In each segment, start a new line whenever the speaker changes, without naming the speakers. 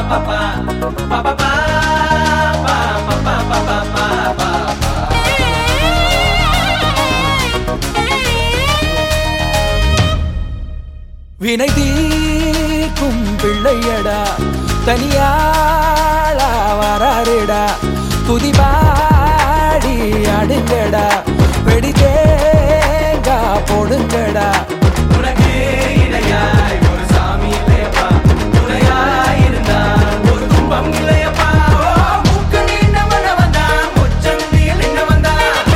வினை தீர்க்கும் பிள்ளையடா தனியாளா வராருடா துதிபாடி அடுங்கடா வெடி தேங்கா போடுங்கடா
உனக்கு இணையாய் ஒரு சாமி இல்லையப்பா துணையாய் இருந்தால் ஒரு துன்பம் இல்லையப்பா ஓ, மூக்கு நீண்டவன வந்தா முச்சந்தியில் நின்ன வந்தா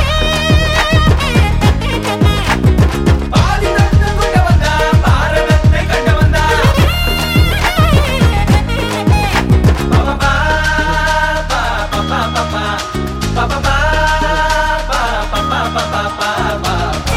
பாதி ரத்தம் கொண்ட வந்தா பாரதத்தை கண்ட வந்தா பாபா பா பா பா பா பா பா பா பா பா பா பா பா பா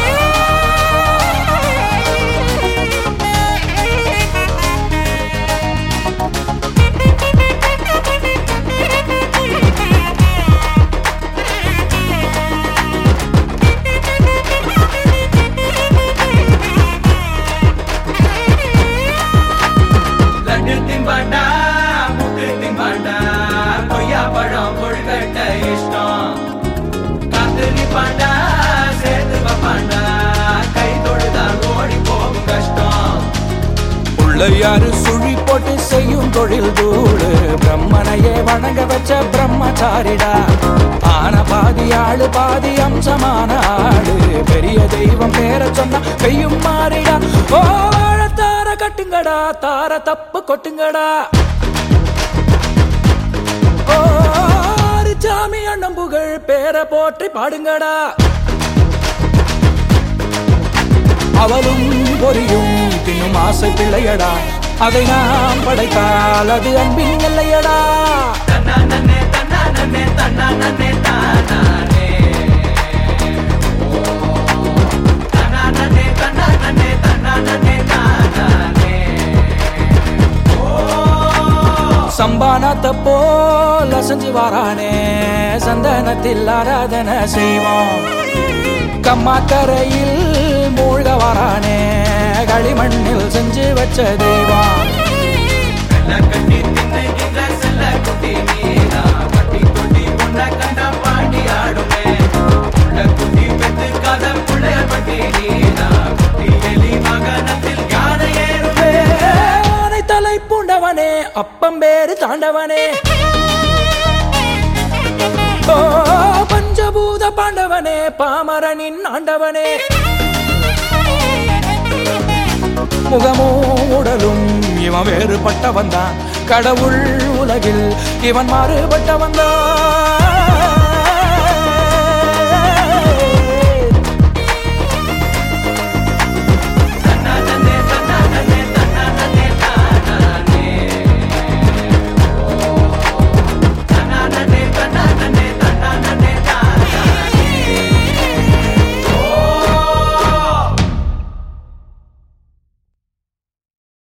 லட்டு திம்பாண்டா முட்டு திம்பாண்டா கொய்யா பழம் கொழுக்கட்டை இஷ்டம் காத்து நிப்பாண்டா சேர்த்து வைப்பாண்டா கை தொழுதால் ஓடி போகும் கஷ்டம்
பிள்ளையாரு சுழி போட்டு செய்யும் தொழில் தூளு பிரம்மனையே வணங்க வச்ச பிரம்மச்சாரிடா ஆன பாதி ஆளு பாதி அம்சமான ஆளு பெரிய தெய்வம் பேர சொன்னா பெய்யும் மாறிடா ஓ தார கட்டுங்கடா தார தப்பு கொட்டுங்கடா ஓ சாமி அண்ணன் புகழ் பேரை போற்றி பாடுங்கடா அவளும் பொரியும் தின்னும் ஆசை பிள்ளையடா அதை நாம் படைத்தால் அது அன்பின் எல்லையடா
தன்னா நன்னே தன்னா நன்னே தன்னா நன்னே தானானே தன்னா நன்னே தன்னா நன்னே தன்னா நன்னே தானானே
சம்பானத்தை போல் அசைஞ்சு வாரானே சந்தனத்தில் ஆராதனை செய்வோம் கம்மாக்கரையில் மூழ்க வாரானே களிமண்ணில் செஞ்சு வச்ச தெய்வம்
வெள்ள கட்டி தின்னுகின்ற செல்ல குட்டி மீனா பட்டி தொட்டி பொண்ண கண்ட பாண்டி ஆடுமே உள்ள குட்டி பெத்து கத புள்ளைய பட்டி நீனா குட்டி எலி மகனத்தில் யானை ஏறுமே
ஆனை தலை பூண்டவனே அப்பம் பேரு தாண்டவனே ஓ பஞ்சபூத பாண்டவனே பாமரனின் ஆண்டவனே முகமும் உடலும் இவன் வேறுபட்டவன் தான் கடவுள் உலகில் இவன் மாறுபட்டவன் தான்